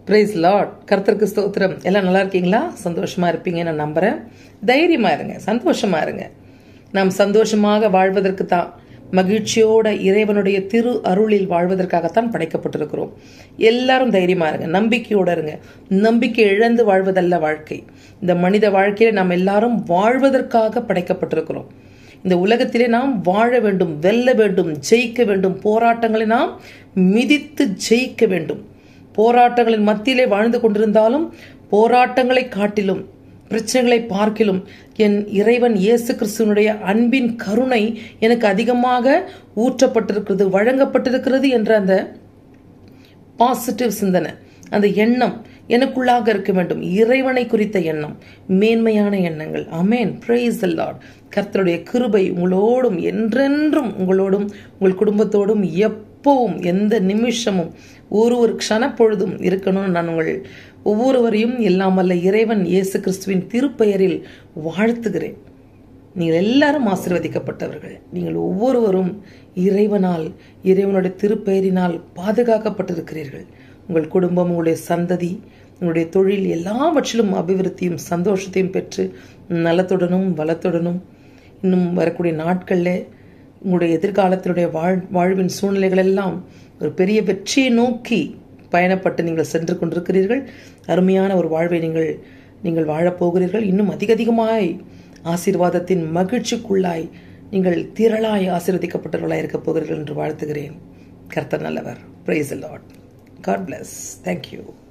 price Lord கர்த்தருக்கு ஸ்தோத்திரம் எல்லாம் நல்லா இருக்கீங்களா சந்தோஷமா இருப்பீங்க நான் நம்புறேன் தைரியமா இருங்க சந்தோஷமா இருங்க நாம் சந்தோஷமாக வாழ்வதற்கு தான் மகிழ்ச்சியோட இறைவனுடைய திரு அருளில் வாழ்வதற்காகத்தான் படைக்கப்பட்டிருக்கிறோம் எல்லாரும் தைரியமா இருங்க நம்பிக்கையோட இருங்க நம்பிக்கை இழந்து வாழ்வதல்ல வாழ்க்கை இந்த மனித வாழ்க்கையில நாம் எல்லாரும் வாழ்வதற்காக படைக்கப்பட்டிருக்கிறோம் இந்த உலகத்திலே நாம் வாழ வேண்டும் வெல்ல வேண்டும் ஜெயிக்க வேண்டும் போராட்டங்களை நாம் மிதித்து ஜெயிக்க வேண்டும் போராட்டங்களின் மத்தியிலே வாழ்ந்து கொண்டிருந்தாலும் போராட்டங்களை காட்டிலும் பிரச்சனைகளை பார்க்கிலும் என் இறைவன் இயேசு கிறிஸ்துவனுடைய அன்பின் கருணை எனக்கு அதிகமாக ஊற்றப்பட்டிருக்கிறது வழங்கப்பட்டிருக்கிறது என்ற அந்த பாசிட்டிவ் சிந்தனை அந்த எண்ணம் எனக்குள்ளாக இருக்க வேண்டும் இறைவனை குறித்த எண்ணம் மேன்மையான எண்ணங்கள் அமேன் பிரைஸ் த லார்ட் கர்த்தருடைய கிருபை உங்களோடும் என்றென்றும் உங்களோடும் உங்கள் குடும்பத்தோடும் எப்பவும் எந்த நிமிஷமும் ஒரு ஒரு க்ஷணப்பொழுதும் இருக்கணும்னு நான் உங்கள் ஒவ்வொருவரையும் எல்லாம் அல்ல இறைவன் இயேசு கிறிஸ்துவின் திருப்பெயரில் வாழ்த்துகிறேன் நீங்கள் எல்லாரும் ஆசிர்வதிக்கப்பட்டவர்கள் நீங்கள் ஒவ்வொருவரும் இறைவனால் இறைவனுடைய திருப்பெயரினால் பாதுகாக்கப்பட்டிருக்கிறீர்கள் உங்கள் குடும்பம் உங்களுடைய சந்ததி உங்களுடைய தொழில் எல்லாவற்றிலும் அபிவிருத்தியும் சந்தோஷத்தையும் பெற்று நலத்துடனும் வளத்துடனும் இன்னும் வரக்கூடிய நாட்களில் உங்களுடைய எதிர்காலத்தினுடைய வாழ் வாழ்வின் சூழ்நிலைகள் எல்லாம் ஒரு பெரிய வெற்றியை நோக்கி பயணப்பட்டு நீங்கள் சென்று கொண்டிருக்கிறீர்கள் அருமையான ஒரு வாழ்வை நீங்கள் நீங்கள் வாழப்போகிறீர்கள் இன்னும் அதிக அதிகமாய் ஆசீர்வாதத்தின் மகிழ்ச்சிக்குள்ளாய் நீங்கள் திரளாய் ஆசீர்வதிக்கப்பட்டவர்களாய் இருக்கப் போகிறீர்கள் என்று வாழ்த்துகிறேன் கர்த்தர் நல்லவர் praise lord god bless thank you